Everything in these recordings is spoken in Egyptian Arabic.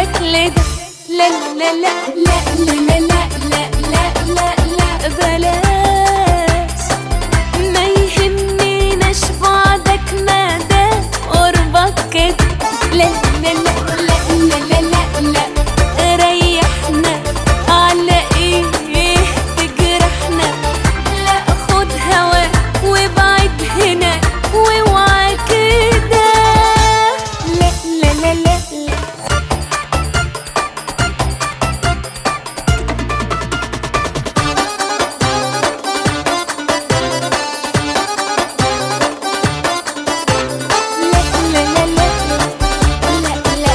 بالشكل ده لا لا لا لا لا لا لا لا لا لا بلاش ما يهمناش بعدك ما دام قربك كده لا لا لا لا لا لا لا لا ريحنا على ايه تجرحنا لا خد هوا وابعد هنا واوعى كده لا لا لا لا لا لا لا لا لا لا لا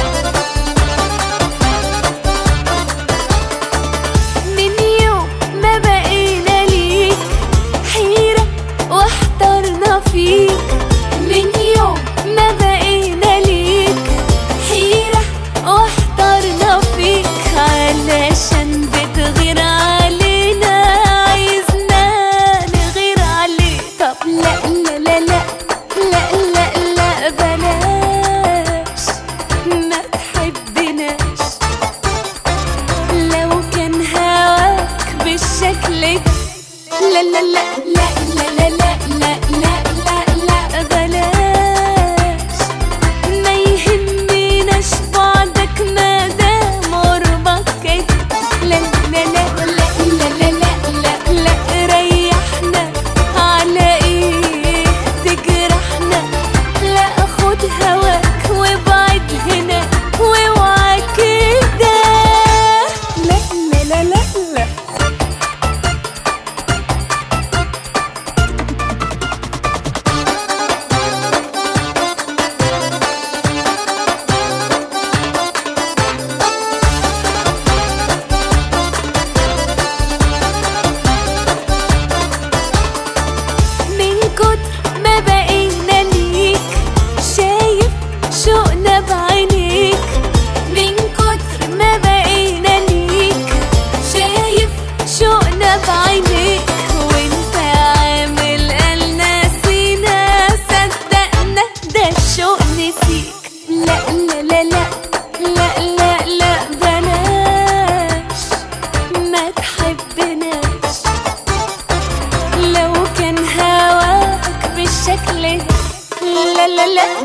من يوم ما بقينا ليك حيرة واحترنا فيك من يوم ما بقينا ليك حيرة واحترنا فيك علشان بتغير علينا عايزنا نغير عليك طب لا لا لا لا لا لا لا بلاش ما تحبناش لو كان هواك بالشكل ده لا لا لا لا لا لا لا لا لا لا لا بلاش ما يهمناش بعدك ما دام قربك كده لا لا لا لا لا لا لا لا لا ريحنا على ايه تجرحنا لا خد هواك وابعد هنا واوعى كده لا لا لا لا لا من كتر ما بقينا ليك شايف شوقنا بعينيك من كتر ما بقينا ليك شايف شوقنا بعينيك وانت عامل قالنا سينا صدقنا ده الشوق نسيك لا لا لا لا لا لا لا بلاش ما تحبناش لو كان هواك بالشكل ده لا لا لا